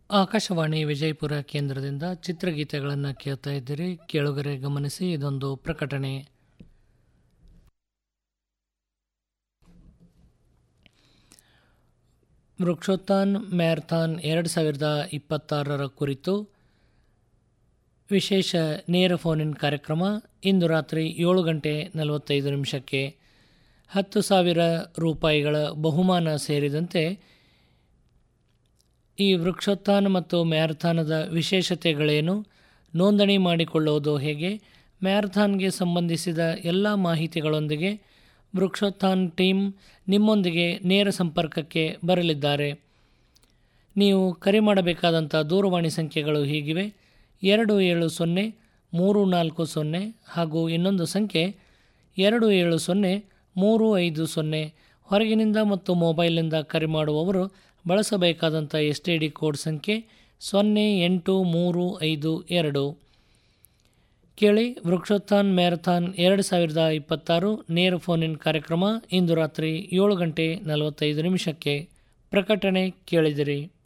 ಆಕಾಶವಾಣಿ ವಿಜಯಪುರ ಕೇಂದ್ರದಿಂದ ಚಿತ್ರಗೀತೆಗಳನ್ನು ಕೇಳ್ತಾ ಇದ್ದೀರಿ ಕೇಳುಗರೆ ಗಮನಿಸಿ ಇದೊಂದು ಪ್ರಕಟಣೆ ವೃಕ್ಷೋತ್ಥಾನ್ ಮ್ಯಾರಥಾನ್ ಎರಡು ಸಾವಿರದ ಇಪ್ಪತ್ತಾರರ ಕುರಿತು ವಿಶೇಷ ನೇರ ಫೋನಿನ್ ಕಾರ್ಯಕ್ರಮ ಇಂದು ರಾತ್ರಿ ಏಳು ಗಂಟೆ ನಲವತ್ತೈದು ನಿಮಿಷಕ್ಕೆ ಹತ್ತು ಸಾವಿರ ರೂಪಾಯಿಗಳ ಬಹುಮಾನ ಸೇರಿದಂತೆ ಈ ವೃಕ್ಷೋತ್ಥಾನ ಮತ್ತು ಮ್ಯಾರಥಾನದ ವಿಶೇಷತೆಗಳೇನು ನೋಂದಣಿ ಮಾಡಿಕೊಳ್ಳುವುದು ಹೇಗೆ ಮ್ಯಾರಥಾನ್ಗೆ ಸಂಬಂಧಿಸಿದ ಎಲ್ಲ ಮಾಹಿತಿಗಳೊಂದಿಗೆ ವೃಕ್ಷೋತ್ಥಾನ್ ಟೀಮ್ ನಿಮ್ಮೊಂದಿಗೆ ನೇರ ಸಂಪರ್ಕಕ್ಕೆ ಬರಲಿದ್ದಾರೆ ನೀವು ಕರೆ ಮಾಡಬೇಕಾದಂಥ ದೂರವಾಣಿ ಸಂಖ್ಯೆಗಳು ಹೀಗಿವೆ ಎರಡು ಏಳು ಸೊನ್ನೆ ಮೂರು ನಾಲ್ಕು ಸೊನ್ನೆ ಹಾಗೂ ಇನ್ನೊಂದು ಸಂಖ್ಯೆ ಎರಡು ಏಳು ಸೊನ್ನೆ ಮೂರು ಐದು ಸೊನ್ನೆ ಹೊರಗಿನಿಂದ ಮತ್ತು ಮೊಬೈಲ್ನಿಂದ ಕರೆ ಮಾಡುವವರು ಬಳಸಬೇಕಾದಂಥ ಎಸ್ ಟಿ ಡಿ ಕೋಡ್ ಸಂಖ್ಯೆ ಸೊನ್ನೆ ಎಂಟು ಮೂರು ಐದು ಎರಡು ಕೇಳಿ ವೃಕ್ಷೋತ್ಥಾನ್ ಮ್ಯಾರಥಾನ್ ಎರಡು ಸಾವಿರದ ಇಪ್ಪತ್ತಾರು ನೇರ ಫೋನಿನ್ ಕಾರ್ಯಕ್ರಮ ಇಂದು ರಾತ್ರಿ ಏಳು ಗಂಟೆ ನಲವತ್ತೈದು ನಿಮಿಷಕ್ಕೆ ಪ್ರಕಟಣೆ ಕೇಳಿದಿರಿ